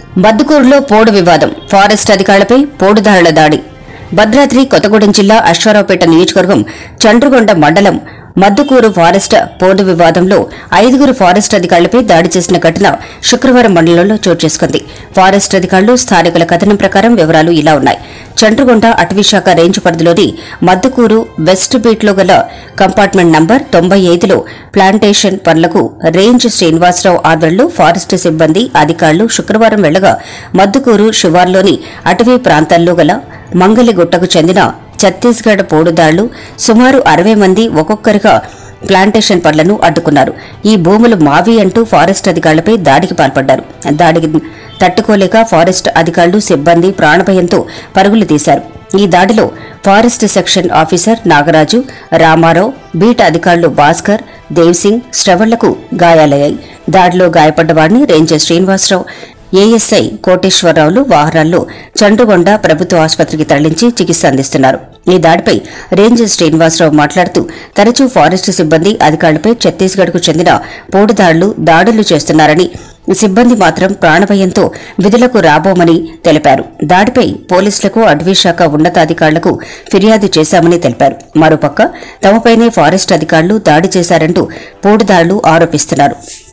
బద్దుకూరులో పోడు వివాదం ఫారెస్ట్ అధికారులపై పోడుదారుల దాడి భద్రాద్రి కొత్తగూడెం జిల్లా అశ్వారావుపేట నియోజకవర్గం చండ్రుగొండ మండలం మద్దుకూరు ఫారెస్ట్ పోడు వివాదంలో ఐదుగురు ఫారెస్ట్ అధికారులపై దాడి చేసిన ఘటన శుక్రవారం మండలంలో చోటు చేసుకుంది ఫారెస్ట్ అధికారులు స్థానికుల కథనం ప్రకారం వివరాలు ఇలా ఉన్నాయి చండ్రుగొండ అటవీశాఖ రేంజ్ పరిధిలోని మద్దుకూరు వెస్ట్ బీట్లో గల కంపార్ట్మెంట్ నంబర్ తొంభై ఐదులో ప్లాంటేషన్ పనులకు రేంజ్ శ్రీనివాసరావు ఆధ్వర్యంలో ఫారెస్ట్ సిబ్బంది అధికారులు శుక్రవారం వెళ్లగా మద్దుకూరు శివార్లోని అటవీ ప్రాంతాల్లో గల మంగలిగుట్టకు చెందిన ఛత్తీస్గఢ్ పోడుదాళ్లు సుమారు అరవై మంది ఒక్కొక్కరిగా ప్లాంటేషన్ పనులను అడ్డుకున్నారు ఈ భూములు మావి అంటూ ఫారెస్ట్ అధికారులపై దాడికి పాల్పడ్డారు దాడికి తట్టుకోలేక ఫారెస్ట్ అధికారులు సిబ్బంది ప్రాణభయంతో పరుగులు తీశారు ఈ దాడిలో forest section officer Nagaraju Ramarao beat అధికారులు భాస్కర్ దేవ్సింగ్ శ్రవణ్లకు గాయాలయ్యాయి దాడిలో గాయపడ్డ వారిని రేంజర్ శ్రీనివాసరావు ఏఎస్ఐ కోటేశ్వరరావులు వాహనాల్లో చండ్రుగొండ ప్రభుత్వ ఆసుపత్రికి తరలించి చికిత్స అందిస్తున్నారు ఈ దాడిపై రేంజర్ శ్రీనివాసరావు మాట్లాడుతూ తరచూ ఫారెస్ట్ సిబ్బంది అధికారులపై ఛత్తీస్గఢ్కు చెందిన పోటుదారులు దాడులు చేస్తున్నారని సిబ్బంది మాత్రం ప్రాణభయంతో విధులకు రాబోమని తెలిపారు దాడిపై పోలీసులకు అటవీశాఖ ఉన్నతాధికారులకు ఫిర్యాదు చేశామని తెలిపారు మరోపక్క తమపైనే ఫారెస్ట్ అధికారులు దాడి చేశారంటూ పోటుదారులు ఆరోపిస్తున్నారు